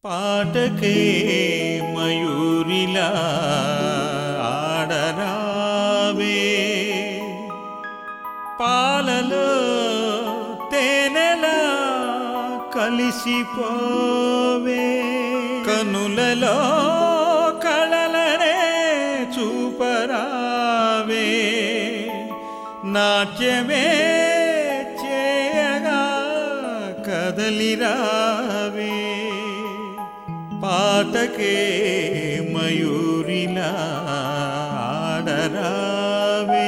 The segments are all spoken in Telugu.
పాటకే మయూరిలా ఆడరావే పాలలో తేనెలా కలిసిపోవే కనులలో కళలనే చూపరావే నాట్యమే చేయగా కదలిరావే పాటకే మయూరిలా ఆడరావే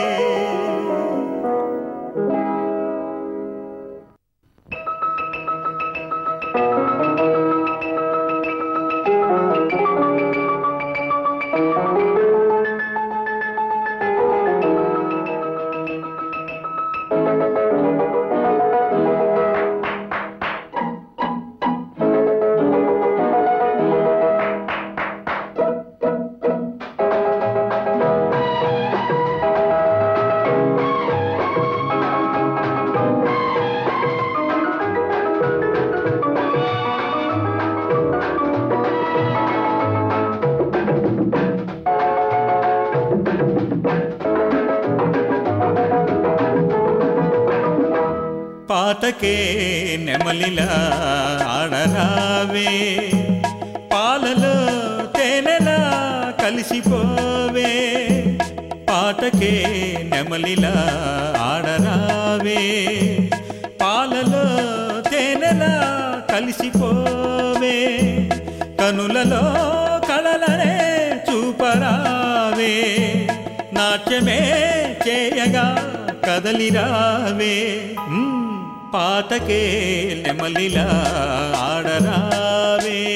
పాటకే నెమలిలా ఆడరావే పాలలో తేనెలా కలిసిపోవే పాటకే నెమలిలా ఆడరావే పాలలో తేనెలా కలిసిపోవే కనులలో కళలనే చూపరావే నాట్యమే చేయగా కదలిరావే మ్మ్, పాటకే నెమలిలా ఆడరావే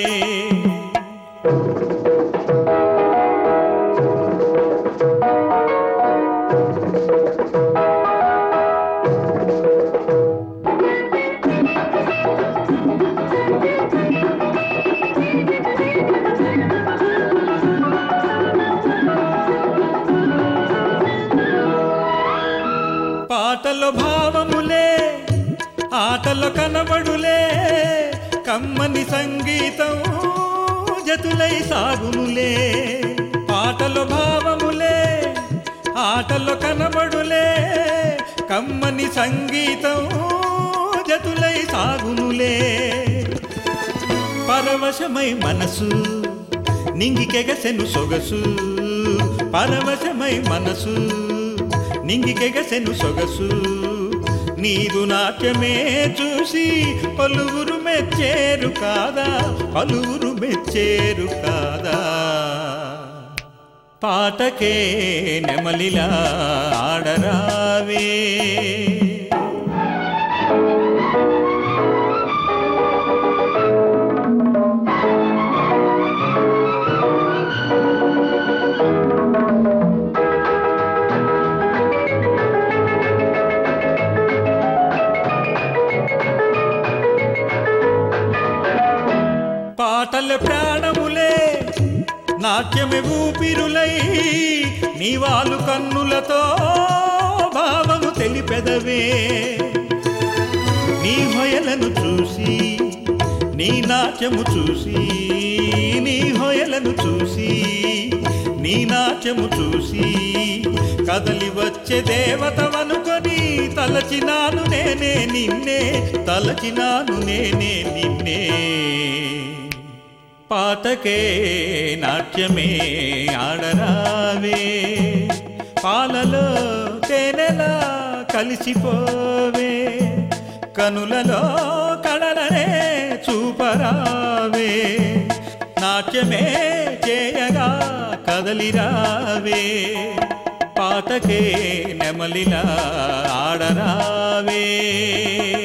పాటలో భావములే ఆటలో కనబడులే కమ్మని సంగీతం జతులై సాగుములే పాటలో భావములే ఆటలో కనబడులే కమ్మని సంగీతం జతులై సాగుములే పరవశమై మనసు నింగికెగసెను సొగసు పరవశమై మనసు నింగికెగసెను సొగసు నీదు నాట్యమే చూసి పలువురు మెచ్చేరు కాదా పలువురు మెచ్చేరు కాదా పాటకే నెమలిలా ఆడరావే పాటల ప్రాణములే నాట్యమే ఊపిరులై నీవాలు కన్నులతో భావము తెలిపెదవే నీ హొయలను చూసి నీ నాట్యము చూసి నీ హొయలను చూసి నీ నాట్యము చూసి కదలి వచ్చే దేవతవనుకొని తలచినాను నేనే నిన్నే తలచినాను నేనే నిన్నే పాటకే నాట్యమే ఆడరావే పాలలో తేనెలా కలిసిపోవే కనులలో కళలనే చూపరావే నాట్యమే చేయగా కదలిరావే పాటకే నెమలిలా ఆడరావే